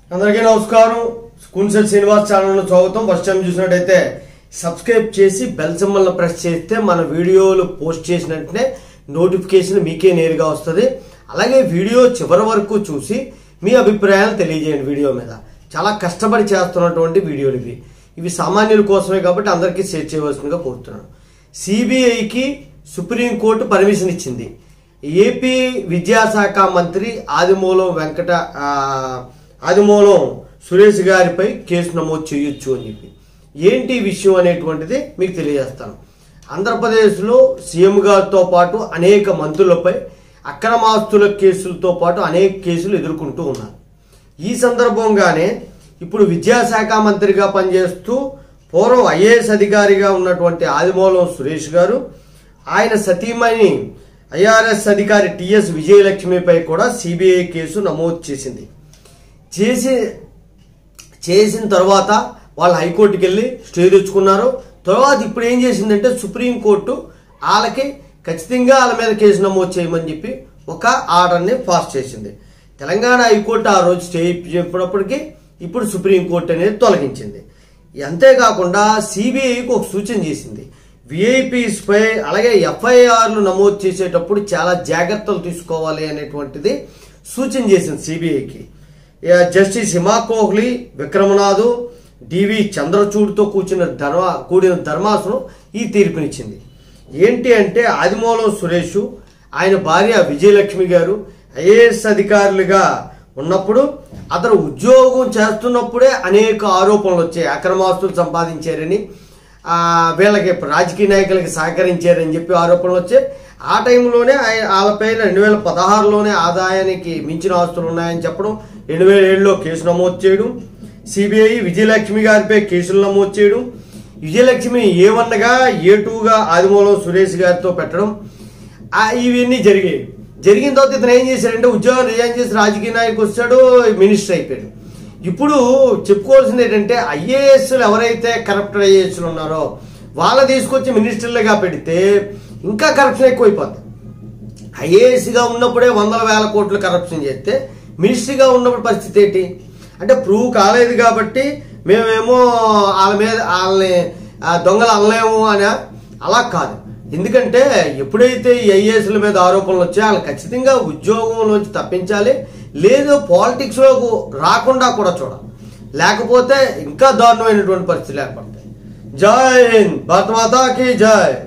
అందరికీ నమస్కారం కున్సెల్ శ్రీనివాస్ ఛానల్ స్వాగతం ఫస్ట్ టైం చూసినట్టయితే సబ్స్క్రైబ్ చేసి బెల్ సింబల్ ప్రెస్ చేస్తే మన వీడియోలు పోస్ట్ చేసిన వెంటనే నోటిఫికేషన్ మీకే నేరుగా వస్తుంది అలాగే వీడియో చివరి వరకు చూసి మీ అభిప్రాయాలు తెలియజేయండి వీడియో మీద చాలా కష్టపడి చేస్తున్నటువంటి వీడియోలు ఇవి ఇవి సామాన్యుల కోసమే కాబట్టి అందరికీ షేర్ చేయవలసిందిగా కోరుతున్నాను సిబిఐకి సుప్రీంకోర్టు పర్మిషన్ ఇచ్చింది ఏపీ విద్యాశాఖ మంత్రి ఆదిమూలం వెంకట ఆ, ఆదిమూలం సురేష్ గారిపై కేసు నమోదు చేయొచ్చు అని చెప్పి ఏంటి ఈ విషయం అనేటువంటిది మీకు తెలియజేస్తాను ఆంధ్రప్రదేశ్లో సీఎం గారితో పాటు అనేక మంత్రులపై అక్రమాస్తుల కేసులతో పాటు అనేక కేసులు ఎదుర్కొంటూ ఉన్నారు ఈ సందర్భంగానే ఇప్పుడు విద్యాశాఖ మంత్రిగా పనిచేస్తూ పూర్వం ఐఏఎస్ అధికారిగా ఉన్నటువంటి ఆదిమూలం సురేష్ గారు ఆయన సతీమణి ఐఆర్ఎస్ అధికారి టిఎస్ విజయలక్ష్మిపై కూడా సిబిఐ కేసు నమోదు చేసింది చేసి చేసిన తర్వాత వాళ్ళు హైకోర్టుకి వెళ్ళి స్టే తెచ్చుకున్నారు తర్వాత ఇప్పుడు ఏం చేసిందంటే సుప్రీంకోర్టు వాళ్ళకి ఖచ్చితంగా వాళ్ళ మీద కేసు నమోదు చేయమని చెప్పి ఒక ఆర్డర్ని పాస్ చేసింది తెలంగాణ హైకోర్టు ఆ రోజు స్టే చెప్పినప్పటికీ ఇప్పుడు సుప్రీంకోర్టు అనేది తొలగించింది అంతేకాకుండా సిబిఐకి ఒక సూచన చేసింది విఐపీస్ పై అలాగే ఎఫ్ఐఆర్లు నమోదు చేసేటప్పుడు చాలా జాగ్రత్తలు తీసుకోవాలి అనేటువంటిది సూచన చేసింది సిబిఐకి జస్టిస్ హిమా కోహ్లీ విక్రమనాథ్ డివి చంద్రచూడ్తో కూర్చున్న ధర్మ కూడిన ధర్మాసనం ఈ తీర్పునిచ్చింది ఏంటి అంటే ఆదిమూలం సురేష్ ఆయన భార్య విజయలక్ష్మి గారు ఐఏఎస్ అధికారులుగా ఉన్నప్పుడు అతను ఉద్యోగం చేస్తున్నప్పుడే అనేక ఆరోపణలు వచ్చాయి అక్రమాస్తులు సంపాదించారని ఆ, వీళ్ళకి రాజకీయ నాయకులకి సహకరించారని చెప్పి ఆరోపణలు వచ్చాయి ఆ టైంలోనే ఆయ- వాళ్ళపై రెండు వేల పదహారులోనే ఆదాయానికి మించిన ఆస్తులు ఉన్నాయని చెప్పడం రెండు వేల ఏడులో కేసు నమోదు చేయడం సిబిఐ విజయలక్ష్మి గారిపై కేసులు నమోదు చేయడం విజయలక్ష్మి ఏ వన్గా ఏ టూగా ఆదిమూలం సురేష్ గారితో పెట్టడం ఆ, ఇవన్నీ జరిగాయి జరిగిన తర్వాత ఇతను ఏం చేశాడంటే ఉద్యోగం రిజైన్ చేసి రాజకీయ నాయకు వచ్చాడు మినిస్టర్ అయిపోయాడు ఇప్పుడు చెప్పుకోవాల్సింది ఏంటంటే ఐఏఎస్లు ఎవరైతే కరప్టెడ్ ఐఏఎస్లు ఉన్నారో వాళ్ళ తీసుకొచ్చి మినిస్టర్లుగా పెడితే ఇంకా కరప్షన్ ఎక్కువైపోద్ది ఐఏఎస్గా ఉన్నప్పుడే వందల వేల కోట్లు కరప్షన్ చేస్తే మినిస్ట్రీగా ఉన్నప్పుడు పరిస్థితి ఏంటి అంటే ప్రూవ్ కాలేదు కాబట్టి మేమేమో వాళ్ళ మీద వాళ్ళని ఆ, దొంగలు అనలేము అని అలా కాదు ఎందుకంటే ఎప్పుడైతే ఈ ఐఏఎస్ల మీద ఆరోపణలు వచ్చాయో వాళ్ళు ఖచ్చితంగా ఉద్యోగంలోంచి తప్పించాలి లేదు పాలిటిక్స్లోకి రాకుండా కూడా చూడాలి లేకపోతే ఇంకా దారుణమైనటువంటి పరిస్థితులు ఏర్పడతాయి జై హింద్ భారత మాతాకి జై